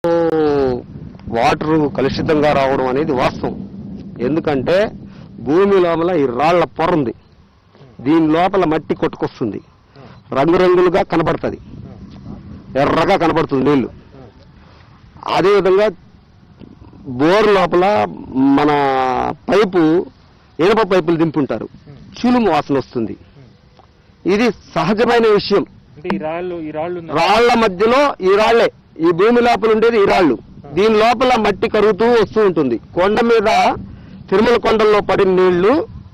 Water కలుషితంగా రావడం అనేది వాస్తవం ఎందుకంటే భూమి లోపల ఈ రాళ్ల పొర ఉంది దీని లోపల మట్టి కొట్టుకొస్తుంది రంగురంగులుగా కనబడుతుంది ఎర్రగా కనబడుతుంది నీళ్లు అదేవిధంగా బోర్ లోపల మన పైపు ఇనప పైపులు దింపుంటారు చిలుము వాసన వస్తుంది ఇది సహజమైన విషయం అంటే ఈ రాళ్ళు ఈ రాళ్ళు ఉన్నాయి. రాళ్ల మధ్యలో ఈ రాళ్లే ఈ భూమి లోపల ఉండేది ఈ రాళ్ళు దీని లోపల మట్టి కరుగుతూ వస్తూ ఉంటుంది కొండ మీద తిరుమల కొండల్లో పడిన నీళ్లు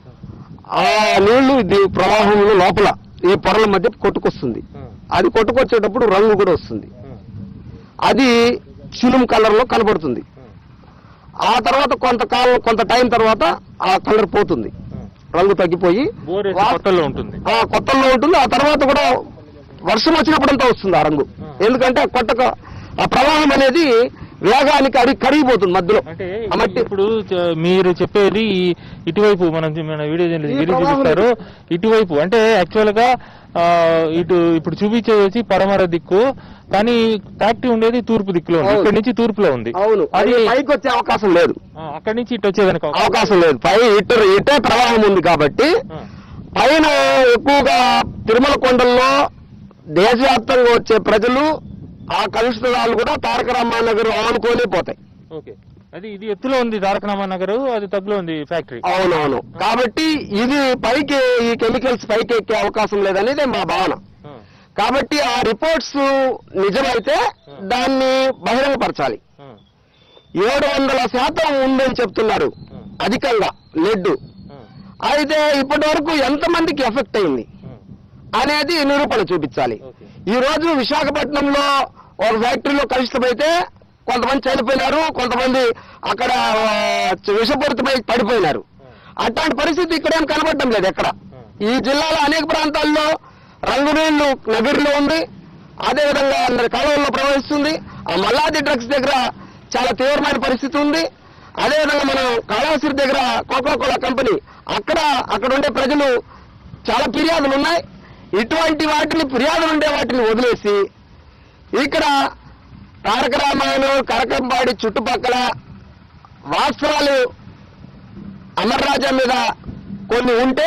ఆ నీళ్లు ఇది ప్రవాహంలో లోపల ఈ పొరల మధ్య కొట్టుకొస్తుంది ఆ, అది కొట్టుకొచ్చేటప్పుడు రంగు కూడా వస్తుంది ఆ, అది చిలుం కలర్ లో కనబడుతుంది ఆ, ఆ తర్వాత కొంతకాలం కొంత టైం తర్వాత ఆ కలర్ పోతుంది ఆ. రంగు తగ్గిపోయి బోర్ వేసి వా- కొత్తలో ఉంటుంది ఆ కొత్తలో ఉంటుంది ఆ తర్వాత కూడా వర్షం వచ్చినప్పుడంతా వస్తుంది ఆ రంగు ఆ. ఎందుకంటే ఆ కొట్టక ఆ ప్రవాహం అనేది వేగానికి అడి కరిగిపోతుంది మధ్యలో అంటే ఆ మట్టి ఇప్పుడు చ- మీరు చెప్పేది ఈ- ఇటువైపు మనం చూ- మన వీడియో జర్నలిస్ట్ ఈ గిరి ప్రవాహం చూపిస్తారు ఇటువైపు అంటే యాక్చువల్ గా ఆ, ఇటు ఇప్పుడు చూపించేది వచ్చి పడమర దిక్కు కానీ ఫ్యాక్టరీ ఉండేది తూర్పు దిక్కులో ఉంది అవును. ఇక్కడ నుంచి తూర్పులో ఉంది అవును అది అది పైకి వచ్చే అవకాశం లేదు ఆ, అక్కడి నుంచి ఇటు వచ్చేదానికి అవకాశం- అవకాశం లేదు పై ఇటు ఇటే ప్రవాహం ఉంది కాబట్టి ఆ, పైన ఎక్కువగా తిరుమల కొండల్లో దేశవ్యాప్తంగా వచ్చే ప్రజలు ఆ కలుషిత రాళ్ళు కూడా తారక రామానగర్ ఆనుకొని పోతాయి ఓకే అది ఇది ఎత్తులో ఉంది తారకనామా నగర్ అది తగ్గులో ఉంది ఫ్యాక్టరీ అవునవును కాబట్టి ఇది పైకి ఈ కెమికల్స్ పైకి ఎక్కే అవకాశం లేదనేది మా భావన ఆ, కాబట్టి ఆ రిపోర్ట్స్ నిజమైతే దాన్ని బహిరంగపరచాలి ఆ, ఏడు వందల శాతం ఉందని చెప్తున్నారు అధికంగా లెడ్ ఆ, అయితే ఇప్పటి వరకు ఎంతమందికి ఎఫెక్ట్ అయింది ఆ. అనేది నిరూపణ చూపించాలి ఓకే. ఈ రోజు విశాఖపట్నంలో ఒక ఫ్యాక్టరీలో కలుషితమైతే కొంతమంది చనిపోయినారు కొంతమంది అక్కడ ఆ, విషపూరితమై పడిపోయినారు అట్లాంటి పరిస్థితి ఇక్కడ ఏం కనబడటం లేదు ఎక్కడ ఈ జిల్లాలో అనేక ప్రాంతాల్లో రంగునీళ్లు నగరిలో ఉంది అదేవిధంగా అందరి కాలువల్లో ప్రవహిస్తుంది ఆ మల్లాది డ్రగ్స్ దగ్గర చాలా తీవ్రమైన పరిస్థితి ఉంది అదేవిధంగా మనం కాళహస్తి దగ్గర కోకా కోలా కంపెనీ అక్కడ అక్కడ ఉండే ప్రజలు చాలా ఫిర్యాదులు ఉన్నాయి ఇటువంటి వాటిని ఫిర్యాదులు ఉండే వాటిని వదిలేసి ఇక్కడ తారక రామాయణం కరకంపాడి చుట్టుపక్కల వాస్తవాలు అమర్రాజా మీద కొన్ని ఉంటే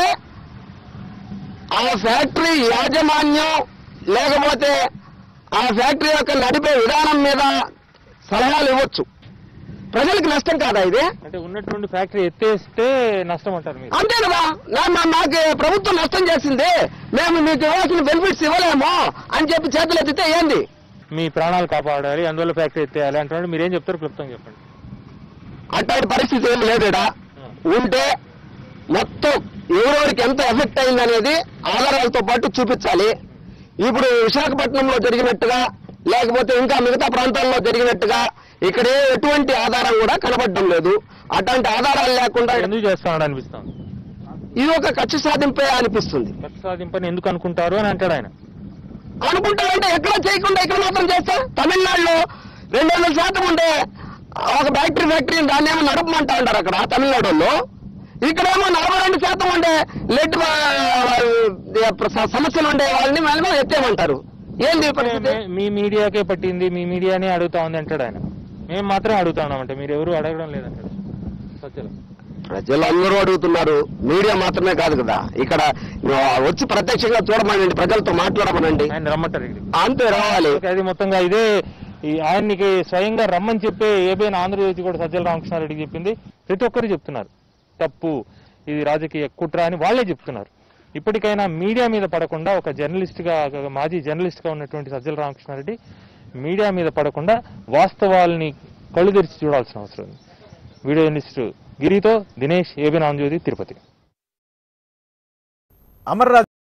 ఆ ఫ్యాక్టరీ యాజమాన్యం లేకపోతే ఆ ఫ్యాక్టరీ యొక్క నడిపే విధానం మీద సలహాలు ఇవ్వచ్చు ప్రజలకు నష్టం కాదా ఇది అంటే ఉన్నటువంటి ఫ్యాక్టరీ ఎత్తేస్తే నష్టం అంటారు మీరు అంతే కదా నా- నా- నాకు ప్రభుత్వం నష్టం చేసింది మేము మీకు ఇవ్వాల్సిన బెనిఫిట్స్ ఇవ్వలేము అని చెప్పి చేతులు ఎత్తితే ఏంది మీ ప్రాణాలు కాపాడాలి అందువల్ల ఫ్యాక్టరీ ఎత్తేయాలి అంటున్నాడు మీరేం చెప్తారు క్లుప్తంగా చెప్పండి అట్లాంటి పరిస్థితి ఏం లేదుడా ఉంటే మొత్తం ఎవరెవరికి ఎంత ఎఫెక్ట్ అయింది అనేది ఆధారాలతో పాటు చూపించాలి ఇప్పుడు విశాఖపట్నంలో జరిగినట్టుగా లేకపోతే ఇంకా మిగతా ప్రాంతాల్లో జరిగినట్టుగా ఇక్కడే ఎటువంటి ఆధారం కూడా కనబడడం లేదు అట్లాంటి ఆధారాలు లేకుండా ఎందుకు చేస్తున్నాడు అనిపిస్తుంది ఇది ఒక కక్ష సాధింపే అనిపిస్తుంది కక్ష సాధింపని ఎందుకు అనుకుంటారు అని అంటాడు ఆయన అనుకుంటారంటే ఎక్కడ చేయకుండా ఇక్కడ మాత్రం చేస్తా తమిళనాడులో రెండు వందల శాతం ఉండే ఒక ఫ్యాక్టరీ ఫ్యాక్టరీ దాన్ని ఏమో నడపమంటా ఉంటారు అక్కడ తమిళనాడులో ఇక్కడేమో నలభై రెండు శాతం ఉండే లెడ్ సమస్యలు ఉండే వాళ్ళని మేము ఎత్తేమంటారు ఏంది ఈ పరిస్థితి మే- మీ మీడియాకే పట్టింది మీ మీడియానే అడుగుతా ఉంది అంటాడు ఆయన మేము మాత్రం అడుగుతా ఉన్నామంటే మీరు ఎవరు అడగడం లేదంటాడు సత్యలో ప్రజలందరూ అడుగుతున్నారు మీడియా మాత్రమే కాదు కదా ఇక్కడ ఆ, వచ్చి ప్రత్యక్షంగా చూడమనండి ప్రజలతో మాట్లాడమనండి ఆయన రమ్మంటారు ఇక్కడికి అంతే రావాలి ఓకే, అది మొత్తంగా ఇదే ఈ ఆయనకి స్వయంగా రమ్మని చెప్పే ఏబైనా ఆంధ్రజ్యోతి కూడా సజ్జల రామకృష్ణారెడ్డికి చెప్పింది ప్రతి ఒక్కరు చెప్తున్నారు తప్పు ఇది రాజకీయ కుట్ర అని వాళ్ళే చెప్తున్నారు ఇప్పటికైనా మీడియా మీద పడకుండా ఒక జర్నలిస్ట్ గా ఒక మాజీ జర్నలిస్ట్ గా ఉన్నటువంటి సజ్జల రామకృష్ణారెడ్డి మీడియా మీద పడకుండా వాస్తవాల్ని కళ్ళు తెరిచి చూడాల్సిన అవసరం ఉంది వీడియో జర్నలిస్ట్ గిరితో దినేష్ ఏబిన్ ఆంధ్రజ్యోతి తిరుపతి అమర్రాజు